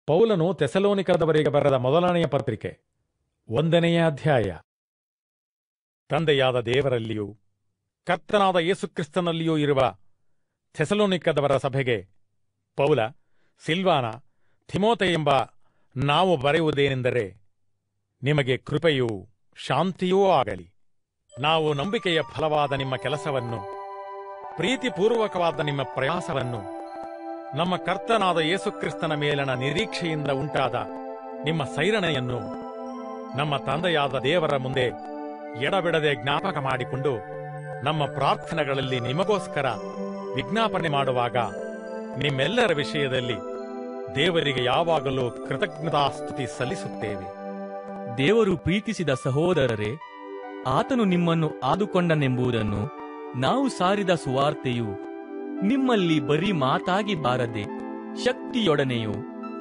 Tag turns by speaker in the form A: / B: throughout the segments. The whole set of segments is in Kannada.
A: ಪೌಲನು ತೆಸಲೋನಿಕದವರಿಗೆ ಬರೆದ ಮೊದಲನೆಯ ಪತ್ರಿಕೆ ಒಂದನೆಯ ಅಧ್ಯಾಯ ತಂದೆಯಾದ ದೇವರಲ್ಲಿಯೂ ಕರ್ತನಾದ ಯೇಸುಕ್ರಿಸ್ತನಲ್ಲಿಯೂ ಇರುವ ಥೆಸಲೋನಿಕದವರ ಸಭೆಗೆ ಪೌಲ ಸಿಲ್ವಾನ ಥಿಮೋತೆ ಎಂಬ ನಾವು ಬರೆಯುವುದೇನೆಂದರೆ ನಿಮಗೆ ಕೃಪೆಯೂ ಶಾಂತಿಯೂ ಆಗಲಿ ನಾವು ನಂಬಿಕೆಯ ಫಲವಾದ ನಿಮ್ಮ ಕೆಲಸವನ್ನು ಪ್ರೀತಿಪೂರ್ವಕವಾದ ನಿಮ್ಮ ಪ್ರಯಾಸವನ್ನು ನಮ್ಮ ಕರ್ತನಾದ ಯೇಸುಕ್ರಿಸ್ತನ ಮೇಲಣ ನಿರೀಕ್ಷೆಯಿಂದ ಉಂಟಾದ ನಿಮ್ಮ ಸೈರಣೆಯನ್ನು ನಮ್ಮ ತಂದೆಯಾದ ದೇವರ ಮುಂದೆ ಎಡಬಿಡದೆ ಜ್ಞಾಪಕ ಮಾಡಿಕೊಂಡು ನಮ್ಮ ಪ್ರಾರ್ಥನೆಗಳಲ್ಲಿ ನಿಮಗೋಸ್ಕರ ವಿಜ್ಞಾಪನೆ ಮಾಡುವಾಗ ನಿಮ್ಮೆಲ್ಲರ ವಿಷಯದಲ್ಲಿ ದೇವರಿಗೆ ಯಾವಾಗಲೂ ಕೃತಜ್ಞತಾಸ್ತುತಿ ಸಲ್ಲಿಸುತ್ತೇವೆ
B: ದೇವರು ಪ್ರೀತಿಸಿದ ಸಹೋದರರೇ ಆತನು ನಿಮ್ಮನ್ನು ಆದುಕೊಂಡನೆಂಬುದನ್ನು ನಾವು ಸಾರಿದ ಸುವಾರ್ತೆಯು ನಿಮ್ಮಲ್ಲಿ ಬರೀ ಮಾತಾಗಿ ಬಾರದೆ ಶಕ್ತಿಯೊಡನೆಯೂ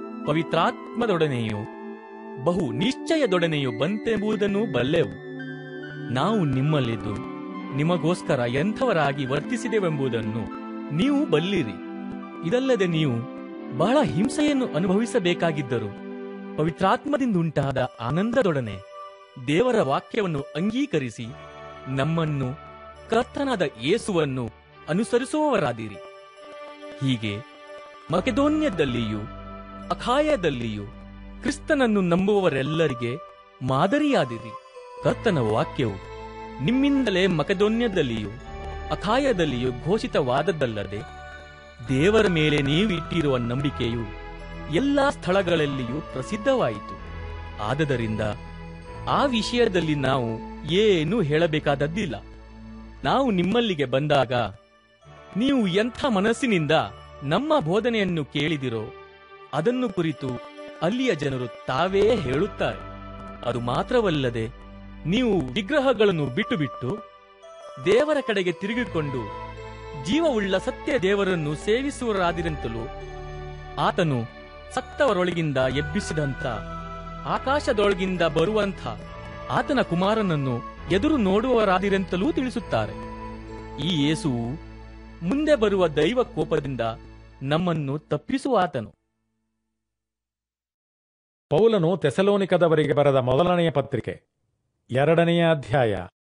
B: ಪವಿತ್ರಾತ್ಮದೊಡನೆಯೂ ಬಹು ನಿಶ್ಚಯದೊಡನೆಯೂ ಬಂತೆಂಬುದನ್ನು ಬಲ್ಲೆವು ನಾವು ನಿಮ್ಮಲ್ಲಿದ್ದು ನಿಮಗೋಸ್ಕರ ಎಂಥವರಾಗಿ ವರ್ತಿಸಿದೆವೆಂಬುದನ್ನು ನೀವು ಬಲ್ಲಿರಿ ಇದಲ್ಲದೆ ನೀವು ಬಹಳ ಹಿಂಸೆಯನ್ನು ಅನುಭವಿಸಬೇಕಾಗಿದ್ದರು ಪವಿತ್ರಾತ್ಮದಿಂದುಂಟಾದ ಆನಂದದೊಡನೆ ದೇವರ ವಾಕ್ಯವನ್ನು ಅಂಗೀಕರಿಸಿ ನಮ್ಮನ್ನು ಕರ್ತನಾದ ಯೇಸುವನ್ನು ಅನುಸರಿಸುವವರಾದಿರಿ ಹೀಗೆ ಮಕೆದೋನ್ಯದಲ್ಲಿಯೂ ಅಖಾಯದಲ್ಲಿಯೂ ಕ್ರಿಸ್ತನನ್ನು ನಂಬುವವರೆಲ್ಲರಿಗೆ ಮಾದರಿಯಾದಿರಿ ಕರ್ತನ ವಾಕ್ಯವು ನಿಮ್ಮಿಂದಲೇ ಮಕೆದೋನ್ಯದಲ್ಲಿಯೂ ಅಖಾಯದಲ್ಲಿಯೂ ಘೋಷಿತವಾದದ್ದಲ್ಲದೆ ದೇವರ ಮೇಲೆ ನೀವು ಇಟ್ಟಿರುವ ನಂಬಿಕೆಯು ಎಲ್ಲಾ ಸ್ಥಳಗಳಲ್ಲಿಯೂ ಪ್ರಸಿದ್ಧವಾಯಿತು ಆದದರಿಂದ ಆ ವಿಷಯದಲ್ಲಿ ನಾವು ಏನೂ ಹೇಳಬೇಕಾದದ್ದಿಲ್ಲ ನಾವು ನಿಮ್ಮಲ್ಲಿಗೆ ಬಂದಾಗ ನೀವು ಎಂಥ ಮನಸ್ಸಿನಿಂದ ನಮ್ಮ ಬೋಧನೆಯನ್ನು ಕೇಳಿದಿರೋ ಅದನ್ನು ಕುರಿತು ಅಲ್ಲಿಯ ಜನರು ತಾವೇ ಹೇಳುತ್ತಾರೆ ಅದು ಮಾತ್ರವಲ್ಲದೆ ನೀವು ವಿಗ್ರಹಗಳನ್ನು ಬಿಟ್ಟು ಬಿಟ್ಟು ದೇವರ ಕಡೆಗೆ ತಿರುಗಿಕೊಂಡು ಜೀವವುಳ್ಳ ಸತ್ಯ ದೇವರನ್ನು ಸೇವಿಸುವರಾದಿರಂತಲೂ ಆತನು ಸತ್ತವರೊಳಗಿಂದ ಎಬ್ಬಿಸಿದಂಥ ಆಕಾಶದೊಳಗಿಂದ ಬರುವಂಥ ಆತನ ಕುಮಾರನನ್ನು ಎದುರು ನೋಡುವರಾದಿರೆಂತಲೂ ತಿಳಿಸುತ್ತಾರೆ ಈ ಯೇಸುವು ಮುಂದೆ ಬರುವ ದೈವ ಕೋಪದಿಂದ ನಮ್ಮನ್ನು ತಪ್ಪಿಸುವ ಆತನು
A: ಪೌಲನು ತೆಸಲೋನಿಕದವರಿಗೆ ಬರೆದ ಮೊದಲನೆಯ ಪತ್ರಿಕೆ ಎರಡನೆಯ ಅಧ್ಯಾಯ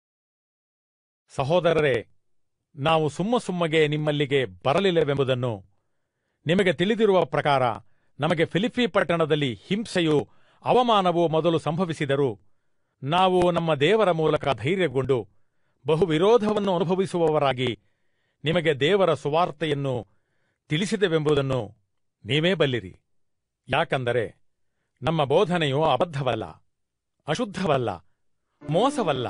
A: ಸಹೋದರರೇ ನಾವು ಸುಮ್ಮ ಸುಮ್ಮಗೆ ನಿಮ್ಮಲ್ಲಿಗೆ ಬರಲಿಲ್ಲವೆಂಬುದನ್ನು ನಿಮಗೆ ತಿಳಿದಿರುವ ಪ್ರಕಾರ ನಮಗೆ ಫಿಲಿಪಿ ಪಟ್ಟಣದಲ್ಲಿ ಹಿಂಸೆಯೂ ಅವಮಾನವೂ ಮೊದಲು ಸಂಭವಿಸಿದರೂ ನಾವು ನಮ್ಮ ದೇವರ ಮೂಲಕ ಧೈರ್ಯಗೊಂಡು ಬಹು ವಿರೋಧವನ್ನು ಅನುಭವಿಸುವವರಾಗಿ ನಿಮಗೆ ದೇವರ ಸುವಾರ್ತೆಯನ್ನು ತಿಳಿಸಿದೆವೆಂಬುದನ್ನು ನೀವೇ ಬಲ್ಲಿರಿ ಯಾಕಂದರೆ ನಮ್ಮ ಬೋಧನೆಯು ಅಬದ್ಧವಲ್ಲ ಅಶುದ್ಧವಲ್ಲ ಮೋಸವಲ್ಲ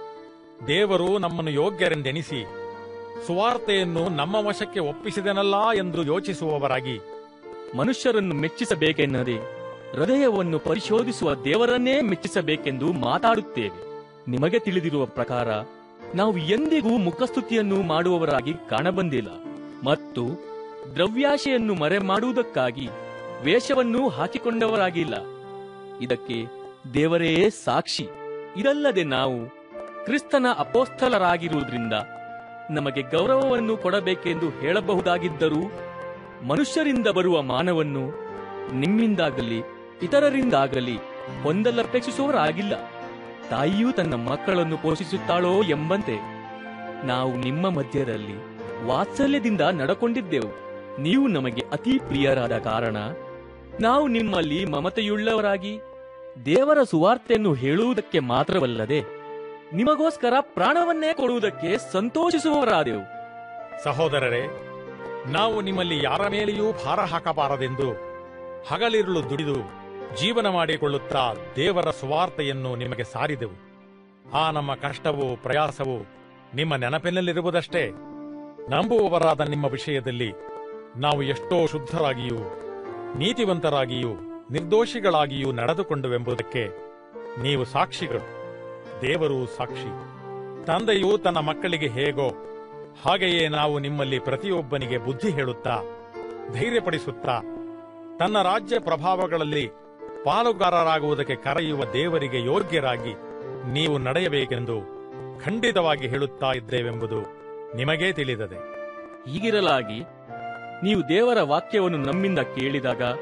A: ದೇವರು ನಮ್ಮನ್ನು ಯೋಗ್ಯರೆಂದೆಣಿಸಿ ಸುವಾರ್ತೆಯನ್ನು ನಮ್ಮ ವಶಕ್ಕೆ ಒಪ್ಪಿಸಿದನಲ್ಲ ಎಂದು ಯೋಚಿಸುವವರಾಗಿ
B: ಮನುಷ್ಯರನ್ನು ಮೆಚ್ಚಿಸಬೇಕೆನ್ನದೆ ಹೃದಯವನ್ನು ಪರಿಶೋಧಿಸುವ ದೇವರನ್ನೇ ಮೆಚ್ಚಿಸಬೇಕೆಂದು ಮಾತಾಡುತ್ತೇವೆ ನಿಮಗೆ ತಿಳಿದಿರುವ ಪ್ರಕಾರ ನಾವು ಎಂದಿಗೂ ಮುಖಸ್ತುತಿಯನ್ನು ಮಾಡುವವರಾಗಿ ಕಾಣಬಂದಿಲ್ಲ ಮತ್ತು ದ್ರವ್ಯಾಶೆಯನ್ನು ಮರೆ ಮಾಡುವುದಕ್ಕಾಗಿ ವೇಷವನ್ನೂ ಹಾಕಿಕೊಂಡವರಾಗಿಲ್ಲ ಇದಕ್ಕೆ ದೇವರೇ ಸಾಕ್ಷಿ ಇದಲ್ಲದೆ ನಾವು ಕ್ರಿಸ್ತನ ಅಪೋಸ್ಥಲರಾಗಿರುವುದರಿಂದ ನಮಗೆ ಗೌರವವನ್ನು ಕೊಡಬೇಕೆಂದು ಹೇಳಬಹುದಾಗಿದ್ದರೂ ಮನುಷ್ಯರಿಂದ ಬರುವ ಮಾನವನ್ನು ನಿಮ್ಮಿಂದಾಗಲಿ ಇತರರಿಂದಾಗಲಿ ಹೊಂದಲಪೇಕ್ಷಿಸುವವರಾಗಿಲ್ಲ ತಾಯಿಯೂ ತನ್ನ ಮಕ್ಕಳನ್ನು ಪೋಷಿಸುತ್ತಾಳೋ ಎಂಬಂತೆ ನಾವು ನಿಮ್ಮ ಮಧ್ಯದಲ್ಲಿ ವಾತ್ಸಲ್ಯದಿಂದ ನಡಕೊಂಡಿದ್ದೆವು ನೀವು ನಮಗೆ ಅತಿ ಪ್ರಿಯರಾದ ಕಾರಣ ನಾವು ನಿಮ್ಮಲ್ಲಿ ಮಮತೆಯುಳ್ಳವರಾಗಿ ದೇವರ ಸುವಾರ್ತೆಯನ್ನು ಹೇಳುವುದಕ್ಕೆ ಮಾತ್ರವಲ್ಲದೆ ನಿಮಗೋಸ್ಕರ ಪ್ರಾಣವನ್ನೇ ಕೊಡುವುದಕ್ಕೆ ಸಂತೋಷಿಸುವವರಾದೆವು
A: ಸಹೋದರರೇ ನಾವು ನಿಮ್ಮಲ್ಲಿ ಯಾರ ಮೇಲೆಯೂ ಭಾರ ಹಾಕಬಾರದೆಂದು ಹಗಲಿರುಳು ದುಡಿದು ಜೀವನ ಮಾಡಿಕೊಳ್ಳುತ್ತಾ ದೇವರ ಸುವಾರ್ತೆಯನ್ನು ನಿಮಗೆ ಸಾರಿದೆವು ಆ ನಮ್ಮ ಕಷ್ಟವೂ ಪ್ರಯಾಸವೂ ನಿಮ್ಮ ನೆನಪಿನಲ್ಲಿರುವುದಷ್ಟೇ ನಂಬುವವರಾದ ನಿಮ್ಮ ವಿಷಯದಲ್ಲಿ ನಾವು ಎಷ್ಟೋ ಶುದ್ಧರಾಗಿಯೂ ನೀತಿವಂತರಾಗಿಯೂ ನಿರ್ದೋಷಿಗಳಾಗಿಯೂ ನಡೆದುಕೊಂಡುವೆಂಬುದಕ್ಕೆ ನೀವು ಸಾಕ್ಷಿಗಳು ದೇವರು ಸಾಕ್ಷಿ ತಂದೆಯು ತನ್ನ ಮಕ್ಕಳಿಗೆ ಹೇಗೋ ಹಾಗೆಯೇ ನಾವು ನಿಮ್ಮಲ್ಲಿ ಪ್ರತಿಯೊಬ್ಬನಿಗೆ ಬುದ್ಧಿ ಹೇಳುತ್ತಾ ಧೈರ್ಯಪಡಿಸುತ್ತಾ ತನ್ನ ರಾಜ್ಯ ಪ್ರಭಾವಗಳಲ್ಲಿ ಪಾಲುಗಾರರಾಗುವುದಕ್ಕೆ ಕರೆಯುವ ದೇವರಿಗೆ ಯೋಗ್ಯರಾಗಿ ನೀವು ನಡೆಯಬೇಕೆಂದು ಖಂಡಿತವಾಗಿ ಹೇಳುತ್ತಾ ಇದ್ದೇವೆಂಬುದು ನಿಮಗೇ ತಿಳಿದದೆ
B: ಹೀಗಿರಲಾಗಿ ನೀವು ದೇವರ ವಾಕ್ಯವನ್ನು ನಮ್ಮಿಂದ ಕೇಳಿದಾಗ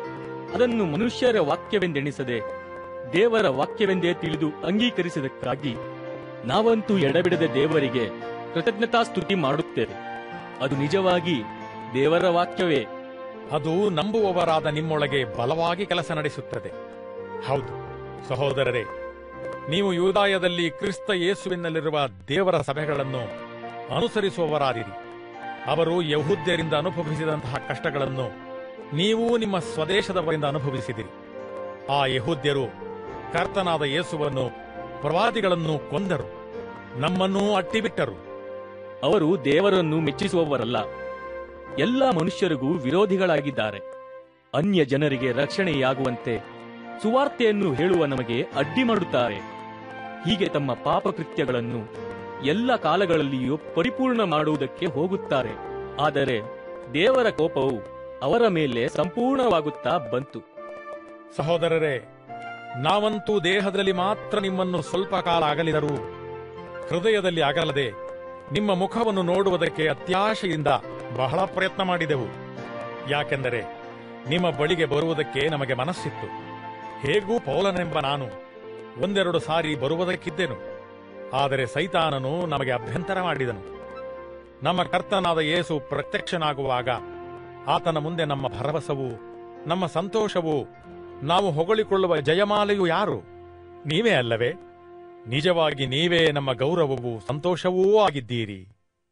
B: ಅದನ್ನು ಮನುಷ್ಯರ ವಾಕ್ಯವೆಂದೆಣಿಸದೆ ದೇವರ ವಾಕ್ಯವೆಂದೇ ತಿಳಿದು ಅಂಗೀಕರಿಸಿದಕ್ಕಾಗಿ ನಾವಂತೂ ಎಡಬಿಡದೆ ದೇವರಿಗೆ ಕೃತಜ್ಞತಾ ಸ್ತುತಿ ಮಾಡುತ್ತೇವೆ ಅದು ನಿಜವಾಗಿ ದೇವರ ವಾಕ್ಯವೇ
A: ಅದು ನಂಬುವವರಾದ ನಿಮ್ಮೊಳಗೆ ಬಲವಾಗಿ ಕೆಲಸ ನಡೆಸುತ್ತದೆ ಹೌದು ಸಹೋದರರೇ ನೀವು ಯೂದಾಯದಲ್ಲಿ ಕ್ರಿಸ್ತ ಯೇಸುವಿನಲ್ಲಿರುವ ದೇವರ ಸಭೆಗಳನ್ನು ಅನುಸರಿಸುವವರಾದಿರಿ ಅವರು ಯಹೂದ್ಯರಿಂದ ಅನುಭವಿಸಿದಂತಹ ಕಷ್ಟಗಳನ್ನು ನೀವು ನಿಮ್ಮ ಸ್ವದೇಶದವರಿಂದ ಅನುಭವಿಸಿದಿರಿ ಆ ಯಹೂದ್ಯರು ಕರ್ತನಾದ ಯೇಸುವನ್ನು ಪ್ರವಾದಿಗಳನ್ನು ಕೊಂದರು ನಮ್ಮನ್ನೂ ಅಟ್ಟಿಬಿಟ್ಟರು
B: ಅವರು ದೇವರನ್ನು ಮೆಚ್ಚಿಸುವವರಲ್ಲ ಎಲ್ಲ ಮನುಷ್ಯರಿಗೂ ವಿರೋಧಿಗಳಾಗಿದ್ದಾರೆ ಅನ್ಯ ಜನರಿಗೆ ರಕ್ಷಣೆಯಾಗುವಂತೆ ಸುವಾರ್ತೆಯನ್ನು ಹೇಳುವ ನಮಗೆ ಅಡ್ಡಿ ಮಾಡುತ್ತಾರೆ ಹೀಗೆ ತಮ್ಮ ಪಾಪಕೃತ್ಯಗಳನ್ನು ಎಲ್ಲ ಕಾಲಗಳಲ್ಲಿಯೂ ಪರಿಪೂರ್ಣ ಮಾಡುವುದಕ್ಕೆ ಹೋಗುತ್ತಾರೆ ಆದರೆ ದೇವರ ಕೋಪವು ಅವರ ಮೇಲೆ ಸಂಪೂರ್ಣವಾಗುತ್ತಾ ಬಂತು
A: ಸಹೋದರರೇ ನಾವಂತೂ ದೇಹದಲ್ಲಿ ಮಾತ್ರ ನಿಮ್ಮನ್ನು ಸ್ವಲ್ಪ ಕಾಲ ಅಗಲಿದರೂ ಹೃದಯದಲ್ಲಿ ಅಗಲದೆ ನಿಮ್ಮ ಮುಖವನ್ನು ನೋಡುವುದಕ್ಕೆ ಅತ್ಯಾಶೆಯಿಂದ ಬಹಳ ಪ್ರಯತ್ನ ಮಾಡಿದೆವು ಯಾಕೆಂದರೆ ನಿಮ್ಮ ಬಳಿಗೆ ಬರುವುದಕ್ಕೆ ನಮಗೆ ಮನಸ್ಸಿತ್ತು ಹೇಗೂ ಪೌಲನೆಂಬ ನಾನು ಒಂದೆರಡು ಸಾರಿ ಬರುವುದಕ್ಕಿದ್ದೆನು ಆದರೆ ಸೈತಾನನು ನಮಗೆ ಅಭ್ಯಂತರ ಮಾಡಿದನು ನಮ್ಮ ಕರ್ತನಾದ ಯೇಸು ಪ್ರತ್ಯಕ್ಷನಾಗುವಾಗ ಆತನ ಮುಂದೆ ನಮ್ಮ ಭರವಸವು ನಮ್ಮ ಸಂತೋಷವು ನಾವು ಹೊಗಳಿಕೊಳ್ಳುವ ಜಯಮಾಲೆಯು ಯಾರು ನೀವೇ ಅಲ್ಲವೇ ನಿಜವಾಗಿ ನೀವೇ ನಮ್ಮ ಗೌರವವೂ ಸಂತೋಷವೂ ಆಗಿದ್ದೀರಿ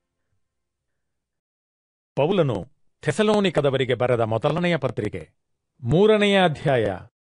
A: ಪೌಲನು ಥೆಸಲೋನಿಕದವರಿಗೆ ಬರೆದ ಮೊದಲನೆಯ ಪತ್ರಿಕೆ ಮೂರನೆಯ ಅಧ್ಯಾಯ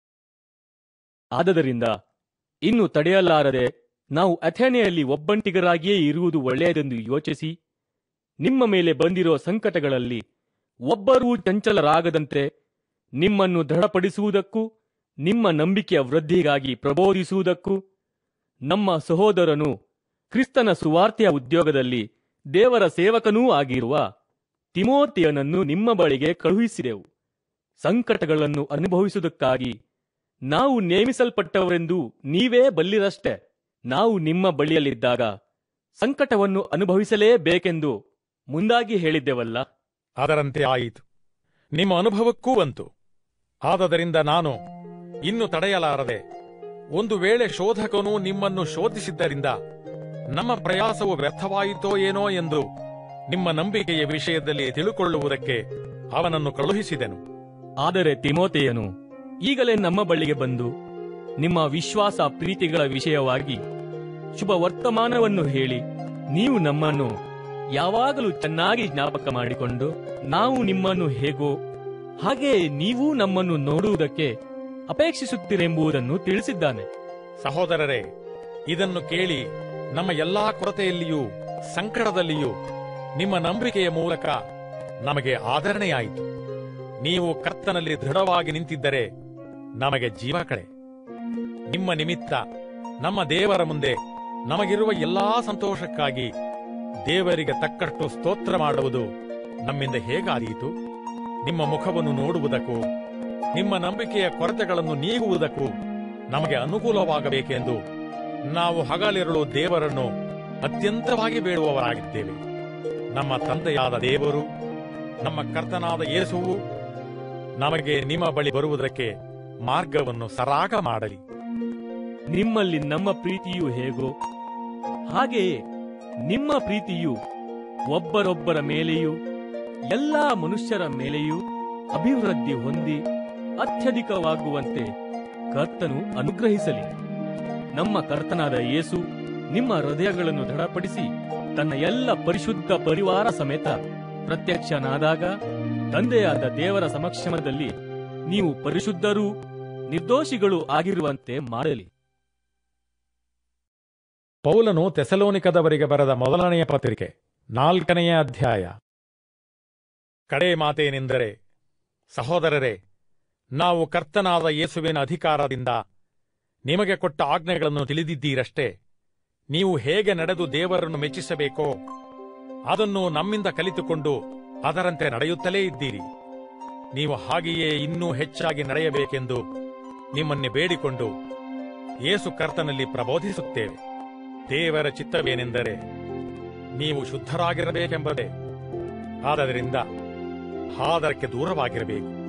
B: ಆದದರಿಂದ ಇನ್ನು ತಡೆಯಲಾರದೆ ನಾವು ಅಥೇನೆಯಲ್ಲಿ ಒಬ್ಬಂಟಿಗರಾಗಿಯೇ ಇರುವುದು ಒಳ್ಳೆಯದೆಂದು ಯೋಚಿಸಿ ನಿಮ್ಮ ಮೇಲೆ ಬಂದಿರೋ ಸಂಕಟಗಳಲ್ಲಿ ಒಬ್ಬರೂ ಚಂಚಲರಾಗದಂತೆ ನಿಮ್ಮನ್ನು ದೃಢಪಡಿಸುವುದಕ್ಕೂ ನಿಮ್ಮ ನಂಬಿಕೆಯ ವೃದ್ಧಿಗಾಗಿ ಪ್ರಬೋಧಿಸುವುದಕ್ಕೂ ನಮ್ಮ ಸಹೋದರನು ಕ್ರಿಸ್ತನ ಸುವಾರ್ತೆಯ ಉದ್ಯೋಗದಲ್ಲಿ ದೇವರ ಸೇವಕನೂ ಆಗಿರುವ ತಿಮೋತಿಯನನ್ನು ನಿಮ್ಮ ಬಳಿಗೆ ಕಳುಹಿಸಿದೆವು ಸಂಕಟಗಳನ್ನು ಅನುಭವಿಸುವುದಕ್ಕಾಗಿ ನಾವು ನೇಮಿಸಲ್ಪಟ್ಟವರೆಂದು ನೀವೇ ಬಲ್ಲಿರಷ್ಟೆ ನಾವು ನಿಮ್ಮ ಬಳಿಯಲ್ಲಿದ್ದಾಗ ಸಂಕಟವನ್ನು ಅನುಭವಿಸಲೇಬೇಕೆಂದು ಮುಂದಾಗಿ ಹೇಳಿದ್ದೆವಲ್ಲ
A: ಅದರಂತೆ ಆಯಿತು ನಿಮ್ಮ ಅನುಭವಕ್ಕೂ ಬಂತು ಆದದರಿಂದ ನಾನು ಇನ್ನು ತಡೆಯಲಾರದೆ ಒಂದು ವೇಳೆ ಶೋಧಕನು ನಿಮ್ಮನ್ನು ಶೋಧಿಸಿದ್ದರಿಂದ ನಮ್ಮ ಪ್ರಯಾಸವು ವ್ಯರ್ಥವಾಯಿತೋ ಏನೋ ಎಂದು ನಿಮ್ಮ ನಂಬಿಕೆಯ ವಿಷಯದಲ್ಲಿ ತಿಳುಕೊಳ್ಳುವುದಕ್ಕೆ ಅವನನ್ನು ಕಳುಹಿಸಿದೆನು
B: ಆದರೆ ತಿಮೋತೆಯನು ಈಗಲೇ ನಮ್ಮ ಬಳಿಗೆ ಬಂದು ನಿಮ್ಮ ವಿಶ್ವಾಸ ಪ್ರೀತಿಗಳ ವಿಷಯವಾಗಿ ಶುಭ ವರ್ತಮಾನವನ್ನು ಹೇಳಿ ನೀವು ನಮ್ಮನ್ನು ಯಾವಾಗಲೂ ಚೆನ್ನಾಗಿ ಜ್ಞಾಪಕ ಮಾಡಿಕೊಂಡು ನಾವು ನಿಮ್ಮನ್ನು ಹೇಗೋ ಹಾಗೆ ನೀವು ನಮ್ಮನ್ನು ನೋಡುವುದಕ್ಕೆ ಅಪೇಕ್ಷಿಸುತ್ತೀರೆಂಬುದನ್ನು ತಿಳಿಸಿದ್ದಾನೆ
A: ಸಹೋದರರೇ ಇದನ್ನು ಕೇಳಿ ನಮ್ಮ ಎಲ್ಲಾ ಕೊರತೆಯಲ್ಲಿಯೂ ಸಂಕಟದಲ್ಲಿಯೂ ನಿಮ್ಮ ನಂಬಿಕೆಯ ಮೂಲಕ ನಮಗೆ ಆದರಣೆಯಾಯಿತು ನೀವು ಕರ್ತನಲ್ಲಿ ದೃಢವಾಗಿ ನಿಂತಿದ್ದರೆ ನಮಗೆ ಜೀವ ಕಳೆ ನಿಮ್ಮ ನಿಮಿತ್ತ ನಮ್ಮ ದೇವರ ಮುಂದೆ ನಮಗಿರುವ ಎಲ್ಲಾ ಸಂತೋಷಕ್ಕಾಗಿ ದೇವರಿಗೆ ತಕ್ಕಷ್ಟು ಸ್ತೋತ್ರ ಮಾಡುವುದು ನಮ್ಮಿಂದ ಹೇಗಾದೀತು ನಿಮ್ಮ ಮುಖವನ್ನು ನೋಡುವುದಕ್ಕೂ ನಿಮ್ಮ ನಂಬಿಕೆಯ ಕೊರತೆಗಳನ್ನು ನೀಗುವುದಕ್ಕೂ ನಮಗೆ ಅನುಕೂಲವಾಗಬೇಕೆಂದು ನಾವು ಹಗಲಿರುಳು ದೇವರನ್ನು ಅತ್ಯಂತವಾಗಿ ಬೇಡುವವರಾಗಿದ್ದೇವೆ ನಮ್ಮ ತಂದೆಯಾದ ದೇವರು ನಮ್ಮ ಕರ್ತನಾದ ಯೇಸುವು ನಮಗೆ ನಿಮ್ಮ ಬಳಿ ಬರುವುದಕ್ಕೆ ಮಾರ್ಗವನ್ನು ಸರಾಗ ಮಾಡಲಿ
B: ನಿಮ್ಮಲ್ಲಿ ನಮ್ಮ ಪ್ರೀತಿಯು ಹೇಗೋ ಹಾಗೆಯೇ ನಿಮ್ಮ ಪ್ರೀತಿಯು ಒಬ್ಬರೊಬ್ಬರ ಮೇಲೆಯೂ ಎಲ್ಲಾ ಮನುಷ್ಯರ ಮೇಲೆಯೂ ಅಭಿವೃದ್ಧಿ ಹೊಂದಿ ಅತ್ಯಧಿಕವಾಗುವಂತೆ ಕರ್ತನು ಅನುಗ್ರಹಿಸಲಿ ನಮ್ಮ ಕರ್ತನಾದ ಯೇಸು ನಿಮ್ಮ ಹೃದಯಗಳನ್ನು ದೃಢಪಡಿಸಿ ತನ್ನ ಎಲ್ಲ ಪರಿಶುದ್ಧ ಪರಿವಾರ ಸಮೇತ ಪ್ರತ್ಯಕ್ಷನಾದಾಗ ತಂದೆಯಾದ ದೇವರ ಸಮಕ್ಷಮದಲ್ಲಿ ನೀವು ಪರಿಶುದ್ಧರೂ ನಿರ್ದೋಷಿಗಳು ಆಗಿರುವಂತೆ ಮಾಡಲಿ
A: ಪೌಲನು ತೆಸಲೋನಿಕದವರಿಗೆ ಬರೆದ ಮೊದಲನೆಯ ಪತ್ರಿಕೆ ನಾಲ್ಕನೆಯ ಅಧ್ಯಾಯ ಕಡೆ ಮಾತೇನೆಂದರೆ ಸಹೋದರರೇ ನಾವು ಕರ್ತನಾದ ಯೇಸುವಿನ ಅಧಿಕಾರದಿಂದ ನಿಮಗೆ ಕೊಟ್ಟ ಆಜ್ಞೆಗಳನ್ನು ತಿಳಿದಿದ್ದೀರಷ್ಟೇ ನೀವು ಹೇಗೆ ನಡೆದು ದೇವರನ್ನು ಮೆಚ್ಚಿಸಬೇಕೋ ಅದನ್ನು ನಮ್ಮಿಂದ ಕಲಿತುಕೊಂಡು ಅದರಂತೆ ನಡೆಯುತ್ತಲೇ ಇದ್ದೀರಿ ನೀವು ಹಾಗೆಯೇ ಇನ್ನೂ ಹೆಚ್ಚಾಗಿ ನಡೆಯಬೇಕೆಂದು ನಿಮ್ಮನ್ನೇ ಬೇಡಿಕೊಂಡು ಯೇಸು ಕರ್ತನಲ್ಲಿ ಪ್ರಬೋಧಿಸುತ್ತೇವೆ ದೇವರ ಚಿತ್ತವೇನೆಂದರೆ ನೀವು ಶುದ್ಧರಾಗಿರಬೇಕೆಂಬುದೇ ಆದದರಿಂದ ಹಾದರಕ್ಕೆ ದೂರವಾಗಿರಬೇಕು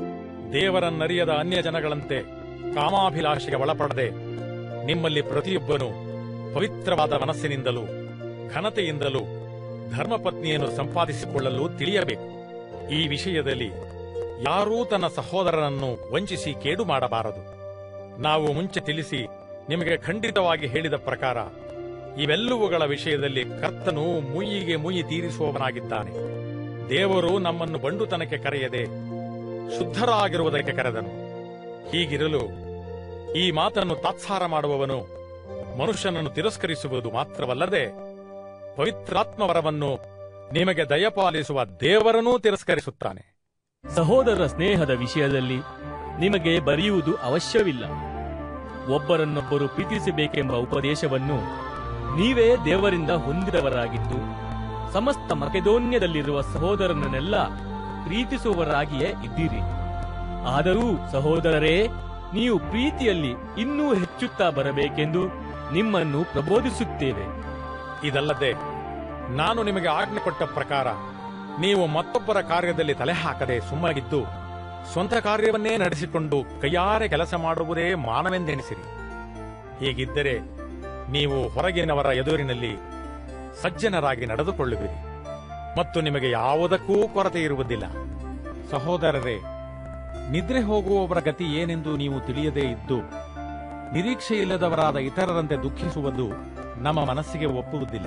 A: ದೇವರನ್ನರಿಯದ ಅನ್ಯ ಜನಗಳಂತೆ ಕಾಮಾಭಿಲಾಷೆಗೆ ಒಳಪಡದೆ ನಿಮ್ಮಲ್ಲಿ ಪ್ರತಿಯೊಬ್ಬನು ಪವಿತ್ರವಾದ ಮನಸ್ಸಿನಿಂದಲೂ ಘನತೆಯಿಂದಲೂ ಧರ್ಮಪತ್ನಿಯನ್ನು ಸಂಪಾದಿಸಿಕೊಳ್ಳಲು ತಿಳಿಯಬೇಕು ಈ ವಿಷಯದಲ್ಲಿ ಯಾರೂ ತನ್ನ ಸಹೋದರನನ್ನು ವಂಚಿಸಿ ಕೇಡು ಮಾಡಬಾರದು ನಾವು ಮುಂಚೆ ತಿಳಿಸಿ ನಿಮಗೆ ಖಂಡಿತವಾಗಿ ಹೇಳಿದ ಪ್ರಕಾರ ಇವೆಲ್ಲವುಗಳ ವಿಷಯದಲ್ಲಿ ಕರ್ತನು ಮುಯ್ಯಿಗೆ ಮುಯ್ಯಿ ತೀರಿಸುವವನಾಗಿದ್ದಾನೆ ದೇವರು ನಮ್ಮನ್ನು ಬಂಡುತನಕ್ಕೆ ಕರೆಯದೆ ಶುದ್ಧರಾಗಿರುವುದಕ್ಕೆ ಕರೆದನು ಹೀಗಿರಲು ಈ ಮಾತನ್ನು ತಾತ್ಸಾರ ಮಾಡುವವನು ಮನುಷ್ಯನನ್ನು ತಿರಸ್ಕರಿಸುವುದು ಮಾತ್ರವಲ್ಲದೆ ಪವಿತ್ರಾತ್ಮವರವನ್ನು ನಿಮಗೆ ದಯಪಾಲಿಸುವ ದೇವರನ್ನೂ ತಿರಸ್ಕರಿಸುತ್ತಾನೆ
B: ಸಹೋದರ ಸ್ನೇಹದ ವಿಷಯದಲ್ಲಿ ನಿಮಗೆ ಬರೆಯುವುದು ಅವಶ್ಯವಿಲ್ಲ ಒಬ್ಬರನ್ನೊಬ್ಬರು ಪ್ರೀತಿಸಬೇಕೆಂಬ ಉಪದೇಶವನ್ನು ನೀವೇ ದೇವರಿಂದ ಹೊಂದಿದವರಾಗಿದ್ದು ಸಮಸ್ತ ಮಕೆದೋನ್ಯದಲ್ಲಿರುವ ಸಹೋದರನನ್ನೆಲ್ಲ ಪ್ರೀತಿಸುವವರಾಗಿಯೇ ಇದ್ದೀರಿ ಆದರೂ ಸಹೋದರರೇ ನೀವು ಪ್ರೀತಿಯಲ್ಲಿ ಇನ್ನೂ ಹೆಚ್ಚುತ್ತಾ ಬರಬೇಕೆಂದು ನಿಮ್ಮನ್ನು ಪ್ರಬೋಧಿಸುತ್ತೇವೆ
A: ಇದಲ್ಲದೆ ನಾನು ನಿಮಗೆ ಆಜ್ಞೆ ಕೊಟ್ಟ ಪ್ರಕಾರ ನೀವು ಮತ್ತೊಬ್ಬರ ಕಾರ್ಯದಲ್ಲಿ ತಲೆ ಹಾಕದೆ ಸುಮ್ಮಗಿದ್ದು ಸ್ವಂತ ಕಾರ್ಯವನ್ನೇ ನಡೆಸಿಕೊಂಡು ಕೈಯಾರೆ ಕೆಲಸ ಮಾಡುವುದೇ ಮಾನವೆಂದೆಣಿಸಿರಿ ಹೀಗಿದ್ದರೆ ನೀವು ಹೊರಗಿನವರ ಎದುರಿನಲ್ಲಿ ಸಜ್ಜನರಾಗಿ ನಡೆದುಕೊಳ್ಳುವಿರಿ ಮತ್ತು ನಿಮಗೆ ಯಾವುದಕ್ಕೂ ಕೊರತೆ ಇರುವುದಿಲ್ಲ ಸಹೋದರರೇ ನಿದ್ರೆ ಹೋಗುವವರ ಗತಿ ಏನೆಂದು ನೀವು ತಿಳಿಯದೇ ಇದ್ದು ನಿರೀಕ್ಷೆಯಿಲ್ಲದವರಾದ ಇತರರಂತೆ ದುಃಖಿಸುವುದು ನಮ್ಮ ಮನಸ್ಸಿಗೆ ಒಪ್ಪುವುದಿಲ್ಲ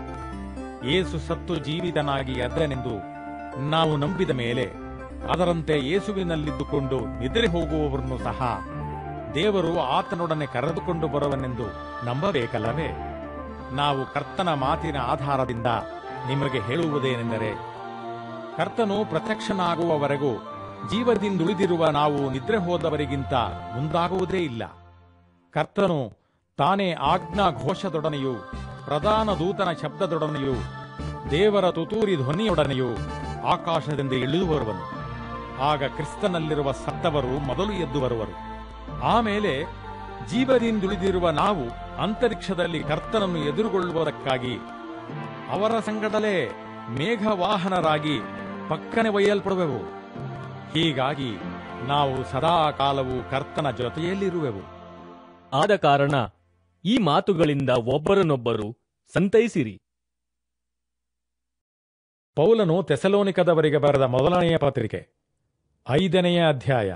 A: ಏಸು ಸತ್ತು ಜೀವಿತನಾಗಿ ಎದ್ದನೆಂದು ನಾವು ನಂಬಿದ ಮೇಲೆ ಅದರಂತೆ ಯೇಸುವಿನಲ್ಲಿದ್ದುಕೊಂಡು ನಿದ್ರೆ ಹೋಗುವವರನ್ನು ಸಹ ದೇವರು ಆತನೊಡನೆ ಕರೆದುಕೊಂಡು ಬರುವನೆಂದು ನಂಬಬೇಕಲ್ಲವೇ ನಾವು ಕರ್ತನ ಮಾತಿನ ಆಧಾರದಿಂದ ನಿಮಗೆ ಹೇಳುವುದೇನೆಂದರೆ ಕರ್ತನು ಪ್ರತ್ಯಕ್ಷನಾಗುವವರೆಗೂ ಜೀವದಿಂದುಳಿದಿರುವ ನಾವು ನಿದ್ರೆ ಹೋದವರಿಗಿಂತ ಮುಂದಾಗುವುದೇ ಇಲ್ಲ ಕರ್ತನು ತಾನೇ ಆಜ್ಞಾ ಘೋಷದೊಡನೆಯೂ ಪ್ರಧಾನ ದೂತನ ಶಬ್ದದೊಡನೆಯೂ ದೇವರ ತುತೂರಿ ಧ್ವನಿಯೊಡನೆಯೂ ಆಕಾಶದಿಂದ ಇಳಿದು ಬರುವನು ಆಗ ಕ್ರಿಸ್ತನಲ್ಲಿರುವ ಸತ್ತವರು ಮೊದಲು ಎದ್ದು ಬರುವರು ಆಮೇಲೆ ಜೀವದಿಂದುಳಿದಿರುವ ನಾವು ಅಂತರಿಕ್ಷದಲ್ಲಿ ಕರ್ತನನ್ನು ಎದುರುಗೊಳ್ಳುವುದಕ್ಕಾಗಿ ಅವರ ಸಂಗಡಲೇ ಮೇಘವಾಹನರಾಗಿ ಪಕ್ಕನೆ ಒಯ್ಯಲ್ಪಡುವೆವು ಹೀಗಾಗಿ ನಾವು ಸದಾ ಕಾಲವು ಕರ್ತನ ಜೊತೆಯಲ್ಲಿರುವೆವು
B: ಆದ ಕಾರಣ ಈ ಮಾತುಗಳಿಂದ ಒಬ್ಬರನ್ನೊಬ್ಬರು ಸಂತೈಸಿರಿ
A: ಪೌಲನು ತೆಸಲೋನಿಕದವರಿಗೆ ಬರೆದ ಮೊದಲನೆಯ ಪತ್ರಿಕೆ ಐದನೆಯ ಅಧ್ಯಾಯ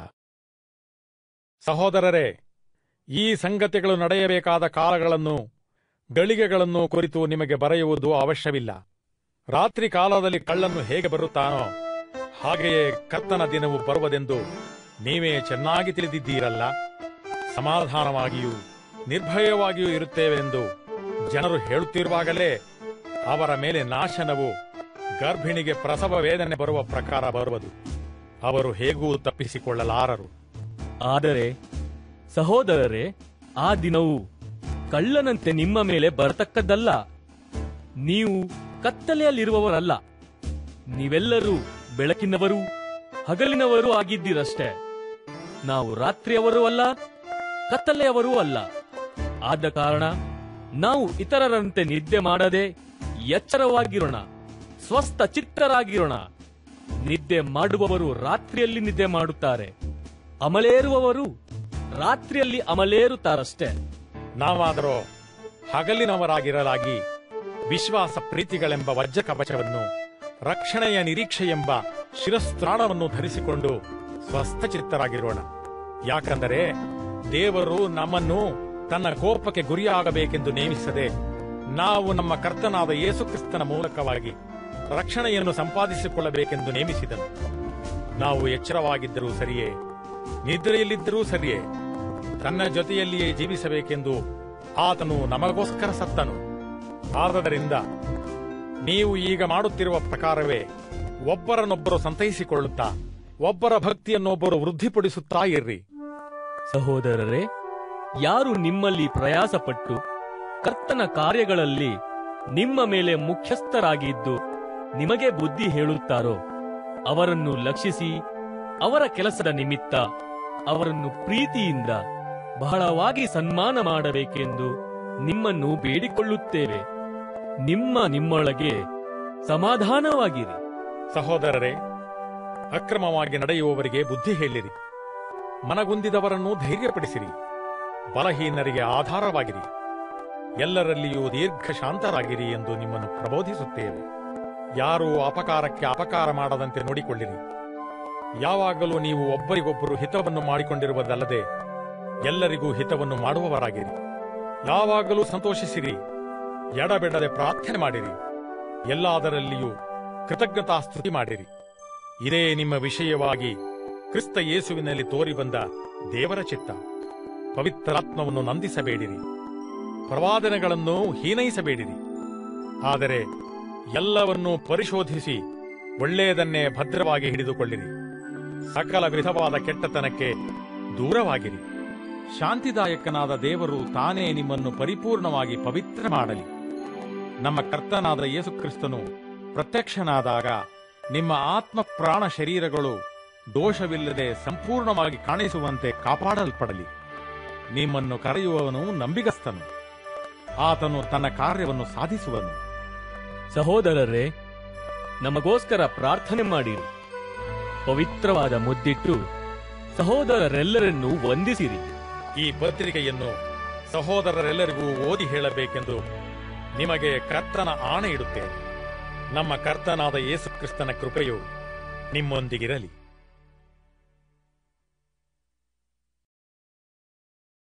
A: ಸಹೋದರರೇ ಈ ಸಂಗತಿಗಳು ನಡೆಯಬೇಕಾದ ಕಾಲಗಳನ್ನು ಗಳಿಗೆಗಳನ್ನು ಕುರಿತು ನಿಮಗೆ ಬರೆಯುವುದು ಅವಶ್ಯವಿಲ್ಲ ರಾತ್ರಿ ಕಾಲದಲ್ಲಿ ಕಳ್ಳನ್ನು ಹೇಗೆ ಬರುತ್ತಾನೋ ಹಾಗೆಯೇ ಕರ್ತನ ದಿನವು ಬರುವುದೆಂದು ನೀವೇ ಚೆನ್ನಾಗಿ ತಿಳಿದಿದ್ದೀರಲ್ಲ ಸಮಾಧಾನವಾಗಿಯೂ ನಿರ್ಭಯವಾಗಿಯೂ ಇರುತ್ತೇವೆಂದು ಜನರು ಹೇಳುತ್ತಿರುವಾಗಲೇ ಅವರ ಮೇಲೆ ನಾಶನವು ಗರ್ಭಿಣಿಗೆ ಪ್ರಸವ ವೇದನೆ ಬರುವ ಪ್ರಕಾರ ಬರುವುದು ಅವರು ಹೇಗೂ ತಪ್ಪಿಸಿಕೊಳ್ಳಲಾರರು
B: ಆದರೆ ಸಹೋದರರೇ ಆ ದಿನವು ಕಳ್ಳನಂತೆ ನಿಮ್ಮ ಮೇಲೆ ಬರತಕ್ಕದ್ದಲ್ಲ ನೀವು ಕತ್ತಲೆಯಲ್ಲಿರುವವರಲ್ಲ ನೀವೆಲ್ಲರೂ ಬೆಳಕಿನವರೂ ಹಗಲಿನವರೂ ಆಗಿದ್ದೀರಷ್ಟೇ ನಾವು ರಾತ್ರಿಯವರೂ ಅಲ್ಲ ಕತ್ತಲೆಯವರೂ ಅಲ್ಲ ಆದ ಕಾರಣ ನಾವು ಇತರರಂತೆ ನಿದ್ದೆ ಮಾಡದೆ ಎಚ್ಚರವಾಗಿರೋಣ ಸ್ವಸ್ಥ ಚಿತ್ತರಾಗಿರೋಣ ನಿದ್ದೆ ಮಾಡುವವರು ರಾತ್ರಿಯಲ್ಲಿ ನಿದ್ದೆ ಮಾಡುತ್ತಾರೆ ಅಮಲೇರುವವರು ರಾತ್ರಿಯಲ್ಲಿ ಅಮಲೇರುತ್ತಾರಷ್ಟೇ
A: ನಾವಾದರೋ ಹಗಲಿನವರಾಗಿರಲಾಗಿ ವಿಶ್ವಾಸ ಪ್ರೀತಿಗಳೆಂಬ ವಜ್ರ ಕವಚವನ್ನು ರಕ್ಷಣೆಯ ನಿರೀಕ್ಷೆ ಎಂಬ ಶಿರಸ್ತ್ರಾಣವನ್ನು ಧರಿಸಿಕೊಂಡು ಸ್ವಸ್ಥಚಿತ್ತರಾಗಿರೋಣ ಯಾಕಂದರೆ ದೇವರು ನಮ್ಮನ್ನು ತನ್ನ ಕೋಪಕ್ಕೆ ಗುರಿಯಾಗಬೇಕೆಂದು ನೇಮಿಸದೆ ನಾವು ನಮ್ಮ ಕರ್ತನಾದ ಯೇಸುಕ್ರಿಸ್ತನ ಮೂಲಕವಾಗಿ ರಕ್ಷಣೆಯನ್ನು ಸಂಪಾದಿಸಿಕೊಳ್ಳಬೇಕೆಂದು ನೇಮಿಸಿದನು ನಾವು ಎಚ್ಚರವಾಗಿದ್ದರೂ ಸರಿಯೇ ನಿದ್ರೆಯಲ್ಲಿದ್ದರೂ ಸರಿಯೇ ತನ್ನ ಜೊತೆಯಲ್ಲಿಯೇ ಜೀವಿಸಬೇಕೆಂದು ಆತನು ನಮಗೋಸ್ಕರ ಸತ್ತನು ಆದದರಿಂದ ನೀವು ಈಗ ಮಾಡುತ್ತಿರುವ ಪ್ರಕಾರವೇ ಒಬ್ಬರನ್ನೊಬ್ಬರು ಸಂತೈಸಿಕೊಳ್ಳುತ್ತಾ ಒಬ್ಬರ ಭಕ್ತಿಯನ್ನೊಬ್ಬರು ವೃದ್ಧಿಪಡಿಸುತ್ತಾ ಇರ್ರಿ
B: ಸಹೋದರರೇ ಯಾರು ನಿಮ್ಮಲ್ಲಿ ಪ್ರಯಾಸಪಟ್ಟು ಕರ್ತನ ಕಾರ್ಯಗಳಲ್ಲಿ ನಿಮ್ಮ ಮೇಲೆ ಮುಖ್ಯಸ್ಥರಾಗಿದ್ದು ನಿಮಗೆ ಬುದ್ಧಿ ಹೇಳುತ್ತಾರೋ ಅವರನ್ನು ಲಕ್ಷಿಸಿ ಅವರ ಕೆಲಸದ ನಿಮಿತ್ತ ಅವರನ್ನು ಪ್ರೀತಿಯಿಂದ ಬಹಳವಾಗಿ ಸನ್ಮಾನ ಮಾಡಬೇಕೆಂದು ನಿಮ್ಮನ್ನು ಬೇಡಿಕೊಳ್ಳುತ್ತೇವೆ ನಿಮ್ಮ ನಿಮ್ಮೊಳಗೆ ಸಮಾಧಾನವಾಗಿರಿ
A: ಸಹೋದರರೇ ಅಕ್ರಮವಾಗಿ ನಡೆಯುವವರಿಗೆ ಬುದ್ಧಿ ಹೇಳಿರಿ ಮನಗುಂದಿದವರನ್ನು ಧೈರ್ಯಪಡಿಸಿರಿ ಬಲಹೀನರಿಗೆ ಆಧಾರವಾಗಿರಿ ಎಲ್ಲರಲ್ಲಿಯೂ ದೀರ್ಘ ಶಾಂತರಾಗಿರಿ ಎಂದು ನಿಮ್ಮನ್ನು ಪ್ರಬೋಧಿಸುತ್ತೇವೆ ಯಾರೂ ಅಪಕಾರಕ್ಕೆ ಅಪಕಾರ ಮಾಡದಂತೆ ನೋಡಿಕೊಳ್ಳಿರಿ ಯಾವಾಗಲೂ ನೀವು ಒಬ್ಬರಿಗೊಬ್ಬರು ಹಿತವನ್ನು ಮಾಡಿಕೊಂಡಿರುವುದಲ್ಲದೆ ಎಲ್ಲರಿಗೂ ಹಿತವನ್ನು ಮಾಡುವವರಾಗಿರಿ ಯಾವಾಗಲೂ ಸಂತೋಷಿಸಿರಿ ಎಡಬಿಡದೆ ಪ್ರಾರ್ಥನೆ ಮಾಡಿರಿ ಎಲ್ಲದರಲ್ಲಿಯೂ ಕೃತಜ್ಞತಾ ಸ್ತುತಿ ಮಾಡಿರಿ ಇದೇ ನಿಮ್ಮ ವಿಷಯವಾಗಿ ಕ್ರಿಸ್ತ ಯೇಸುವಿನಲ್ಲಿ ತೋರಿಬಂದ ದೇವರ ಚಿತ್ತ ಪವಿತ್ರಾತ್ಮವನ್ನು ನಂದಿಸಬೇಡಿರಿ ಪ್ರವಾದನೆಗಳನ್ನು ಹೀನೈಸಬೇಡಿರಿ ಆದರೆ ಎಲ್ಲವನ್ನೂ ಪರಿಶೋಧಿಸಿ ಒಳ್ಳೆಯದನ್ನೇ ಭದ್ರವಾಗಿ ಹಿಡಿದುಕೊಳ್ಳಿರಿ ಸಕಲ ವಿಧವಾದ ಕೆಟ್ಟತನಕ್ಕೆ ದೂರವಾಗಿರಿ ಶಾಂತಿದಾಯಕನಾದ ದೇವರು ತಾನೇ ನಿಮ್ಮನ್ನು ಪರಿಪೂರ್ಣವಾಗಿ ಪವಿತ್ರ ಮಾಡಲಿ ನಮ್ಮ ಕರ್ತನಾದ ಯೇಸುಕ್ರಿಸ್ತನು ಪ್ರತ್ಯಕ್ಷನಾದಾಗ ನಿಮ್ಮ ಆತ್ಮ ಪ್ರಾಣ ಶರೀರಗಳು ದೋಷವಿಲ್ಲದೆ ಸಂಪೂರ್ಣವಾಗಿ ಕಾಣಿಸುವಂತೆ ಕಾಪಾಡಲ್ಪಡಲಿ ನಿಮ್ಮನ್ನು ಕರೆಯುವವನು ನಂಬಿಗಸ್ತನು ಆತನು ತನ್ನ ಕಾರ್ಯವನ್ನು ಸಾಧಿಸುವನು
B: ಸಹೋದರರೇ ನಮಗೋಸ್ಕರ ಪ್ರಾರ್ಥನೆ ಮಾಡಿರಿ ಪವಿತ್ರವಾದ ಮುದ್ದಿಟ್ಟು ಸಹೋದರರೆಲ್ಲರನ್ನೂ ವಂದಿಸಿರಿ
A: ಈ ಪತ್ರಿಕೆಯನ್ನು ಸಹೋದರರೆಲ್ಲರಿಗೂ ಓದಿ ಹೇಳಬೇಕೆಂದು ನಿಮಗೆ ಕರ್ತನ ಆಣೆ ಇಡುತ್ತೇನೆ ನಮ್ಮ ಕರ್ತನಾದ ಯೇಸುಕ್ರಿಸ್ತನ ಕೃಪೆಯು ನಿಮ್ಮೊಂದಿಗಿರಲಿ